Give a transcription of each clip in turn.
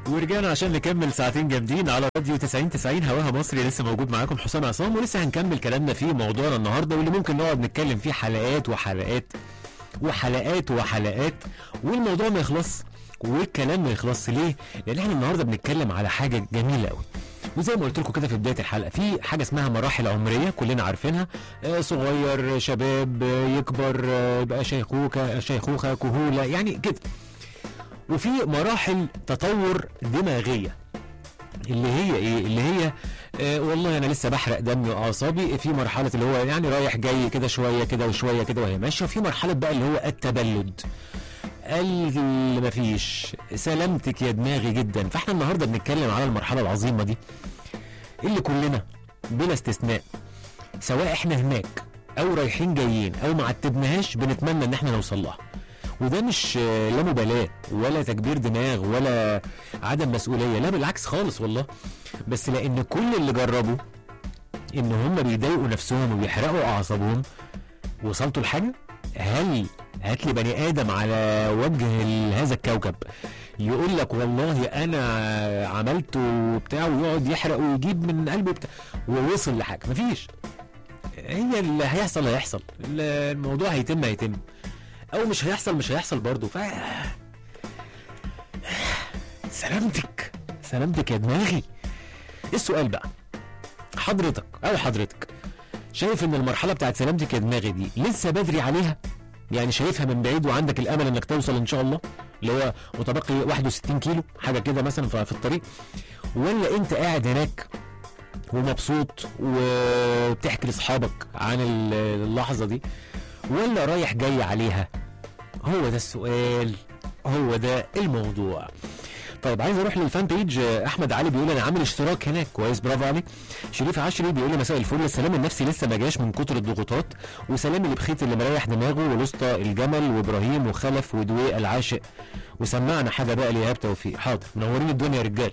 ورجعنا عشان نكمل ساعتين جامدين على راديو 90 90 هواها مصري لسه موجود معاكم حسام عصام ولسه هنكمل كلامنا في موضوعنا النهارده واللي ممكن نقعد نتكلم فيه حلقات وحلقات وحلقات وحلقات والموضوع ما يخلص والكلام ما يخلص ليه؟ لان احنا النهارده بنتكلم على حاجه جميله قوي وزي ما قلت لكم كده في بدايه الحلقه في حاجه اسمها مراحل عمريه كلنا عارفينها آه، صغير شباب آه، يكبر آه، يبقى شيخوخه شيخوخه كهوله يعني كده وفي مراحل تطور دماغيه اللي هي ايه اللي هي آه والله انا لسه بحرق دمي واعصابي في مرحله اللي هو يعني رايح جاي كده شويه كده وشويه كده وهي ماشيه وفي مرحله بقى اللي هو التبلد اللي مفيش سلامتك يا دماغي جدا فاحنا النهارده بنتكلم على المرحله العظيمه دي اللي كلنا بلا استثناء سواء احنا هناك او رايحين جايين او ما عتبناهاش بنتمنى ان احنا نوصل لها وده مش آه، لا مبالاه ولا تكبير دماغ ولا عدم مسؤوليه لا بالعكس خالص والله بس لان كل اللي جربوا ان هم بيضايقوا نفسهم وبيحرقوا اعصابهم وصلتوا لحاجه هل هات لي بني ادم على وجه ال- هذا الكوكب يقول لك والله انا عملت وبتاع ويقعد يحرق ويجيب من قلبه بتاع ووصل لحاجه مفيش هي اللي هيحصل هيحصل الموضوع هيتم هيتم او مش هيحصل مش هيحصل برضه ف سلامتك سلامتك يا دماغي السؤال بقى حضرتك او حضرتك شايف ان المرحله بتاعت سلامتك يا دماغي دي لسه بدري عليها يعني شايفها من بعيد وعندك الامل انك توصل ان شاء الله اللي هو متبقي 61 كيلو حاجه كده مثلا في في الطريق ولا انت قاعد هناك ومبسوط وبتحكي لاصحابك عن ال- اللحظه دي ولا رايح جاي عليها هو ده السؤال هو ده الموضوع طيب عايز اروح للفان بيج آه، احمد علي بيقول انا عامل اشتراك هناك كويس برافو عليك شريف عشري بيقول لي مساء الفل السلام النفسي لسه ما جاش من كتر الضغوطات وسلام اللي بخيت اللي مريح دماغه ولسطى الجمل وابراهيم وخلف ودوي العاشق وسمعنا حاجه بقى لايهاب توفيق حاضر منورين الدنيا يا رجاله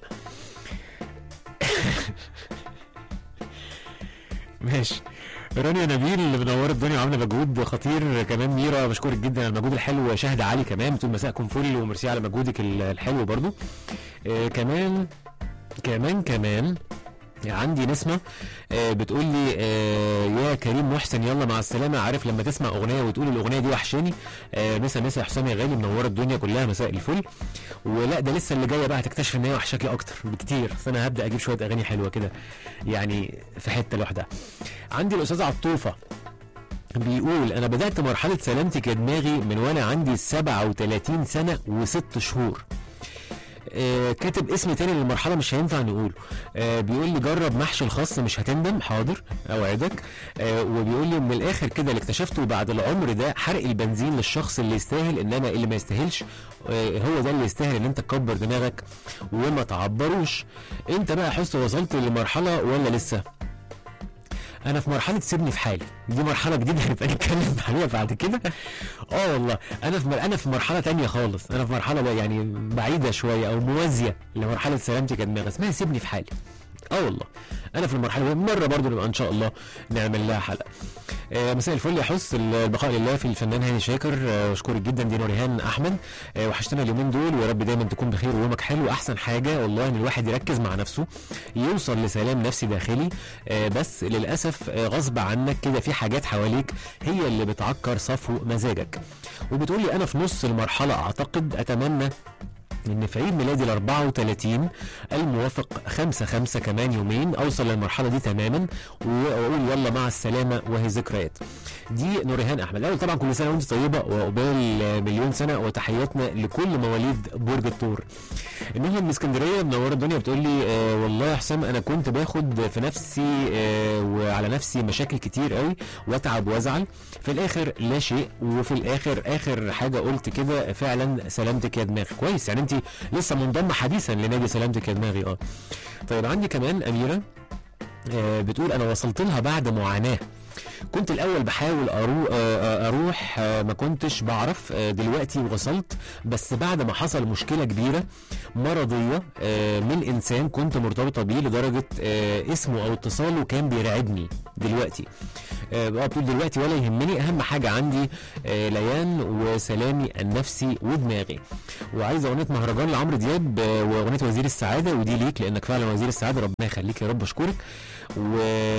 ماشي رانيا نبيل اللي منوره الدنيا وعامله مجهود خطير كمان ميرا بشكرك جدا على المجهود الحلو شاهد علي كمان بتقول مساءكم فل وميرسي على مجهودك ال- الحلو برضو آه كمان كمان كمان عندي نسمة آه بتقول لي آه يا كريم محسن يلا مع السلامة عارف لما تسمع أغنية وتقول الأغنية دي وحشاني آه مسا مسا يا حسام يا غالي منورة الدنيا كلها مساء الفل ولا ده لسه اللي جاية بقى هتكتشف إن هي وحشاكي أكتر بكتير فأنا هبدأ أجيب شوية أغاني حلوة كده يعني في حتة لوحدها عندي الأستاذ عطوفة بيقول انا بدات مرحله سلامتك يا دماغي من وانا عندي 37 سنه وست شهور آه كاتب اسم تاني للمرحله مش هينفع نقوله آه بيقول لي جرب محشي الخاص مش هتندم حاضر اوعدك آه وبيقول لي من الاخر كده اللي اكتشفته بعد العمر ده حرق البنزين للشخص اللي يستاهل انما اللي ما يستاهلش آه هو ده اللي يستاهل ان انت تكبر دماغك وما تعبروش انت بقى حس وصلت لمرحله ولا لسه انا في مرحله سيبني في حالي دي مرحله جديده هنبقى نتكلم عليها بعد كده اه والله انا في مر... انا في مرحله تانية خالص انا في مرحله بقى يعني بعيده شويه او موازيه لمرحله سلامتي كدماغ اسمها سيبني في حالي اه والله انا في المرحله دي مره برضو نبقى ان شاء الله نعمل لها حلقه آه مساء الفل يا حس البقاء لله في الفنان هاني شاكر آه واشكرك جدا دي نوريهان احمد آه وحشتنا اليومين دول ويا رب دايما تكون بخير ويومك حلو احسن حاجه والله ان الواحد يركز مع نفسه يوصل لسلام نفسي داخلي آه بس للاسف آه غصب عنك كده في حاجات حواليك هي اللي بتعكر صفو مزاجك وبتقولي انا في نص المرحله اعتقد اتمنى ان في عيد ميلادي ال 34 الموافق 5 5 كمان يومين اوصل للمرحله دي تماما واقول يلا مع السلامه وهي ذكريات. دي نوريهان احمد، الاول طبعا كل سنه وانت طيبه وعقبال مليون سنه وتحياتنا لكل مواليد برج الثور. انها من اسكندريه منوره الدنيا بتقول لي آه والله يا حسام انا كنت باخد في نفسي آه وعلى نفسي مشاكل كتير قوي واتعب وازعل في الاخر لا شيء وفي الاخر اخر حاجه قلت كده فعلا سلامتك يا دماغي كويس يعني انت لسه منضمه حديثا لنادي سلامتك يا دماغي اه طيب عندي كمان اميره آه بتقول انا وصلت لها بعد معاناه كنت الاول بحاول أرو... آه، اروح آه، ما كنتش بعرف آه، دلوقتي وصلت بس بعد ما حصل مشكله كبيره مرضيه آه، من انسان كنت مرتبطه بيه لدرجه آه، اسمه او اتصاله كان بيرعبني دلوقتي آه، بقى بتقول دلوقتي ولا يهمني اهم حاجه عندي آه، ليان وسلامي النفسي ودماغي وعايز اغنيه مهرجان لعمرو دياب آه، واغنيه وزير السعاده ودي ليك لانك فعلا وزير السعاده ربنا يخليك يا رب اشكرك و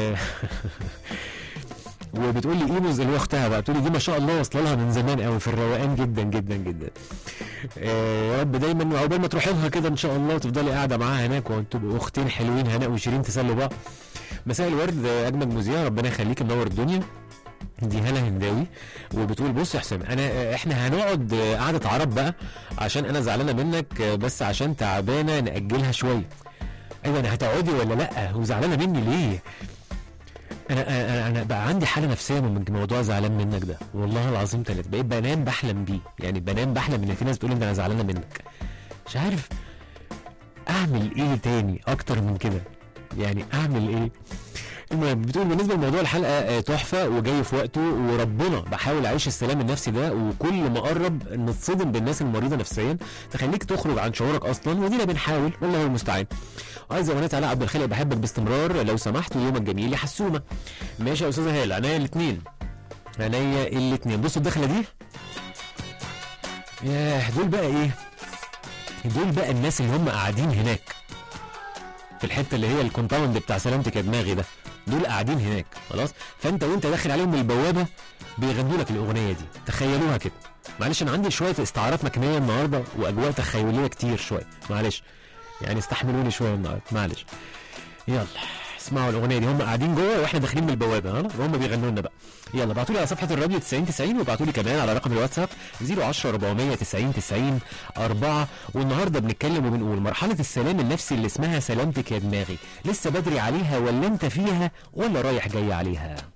وبتقول لي ايموز اللي هي اختها بقى بتقول لي دي ما شاء الله واصله لها من زمان قوي في الروقان جدا جدا جدا آه، يا رب دايما عقبال ما تروحي لها كده ان شاء الله وتفضلي قاعده معاها هناك وتبقوا اختين حلوين هناء وشيرين تسلوا بعض مساء الورد آه، اجمل مذيع ربنا يخليك منور الدنيا دي هلا هنداوي وبتقول بص يا حسام انا آه، احنا هنقعد آه، قعده عرب بقى عشان انا زعلانه منك آه، بس عشان تعبانه ناجلها شويه ايوه انا هتقعدي ولا لا وزعلانه مني ليه انا انا انا بقى عندي حاله نفسيه من موضوع زعلان منك ده والله العظيم ثلاثة بقيت بنام بحلم بيه يعني بنام بحلم ان في ناس بتقول لي ده انا زعلانه منك مش عارف اعمل ايه تاني اكتر من كده يعني اعمل ايه المهم بتقول بالنسبه لموضوع الحلقه آه، تحفه وجاي في وقته وربنا بحاول اعيش السلام النفسي ده وكل ما اقرب نتصدم بالناس المريضه نفسيا تخليك تخرج عن شعورك اصلا ودينا بنحاول والله هو المستعان عايز اغنيه علاء عبد الخالق بحبك باستمرار لو سمحت ويومك جميل يا حسومه ماشي يا استاذه هاله عينيا الاثنين عينيا الاثنين بصوا الدخله دي ياه دول بقى ايه دول بقى الناس اللي هم قاعدين هناك في الحته اللي هي الكومباوند بتاع سلامتك يا دماغي ده دول قاعدين هناك خلاص فانت وانت داخل عليهم من البوابه بيغنوا لك الاغنيه دي تخيلوها كده معلش انا عندي شويه استعارات مكنيه النهارده واجواء تخيليه كتير شويه معلش يعني استحملوني شويه النهارده معلش يلا اسمعوا الاغنيه دي هم قاعدين جوه واحنا داخلين من البوابه ها وهم بيغنوا لنا بقى يلا ابعتوا لي على صفحه الراديو 90 90 وابعتوا لي كمان على رقم الواتساب 010 490 90 4 والنهارده بنتكلم وبنقول مرحله السلام النفسي اللي اسمها سلامتك يا دماغي لسه بدري عليها ولا انت فيها ولا رايح جاي عليها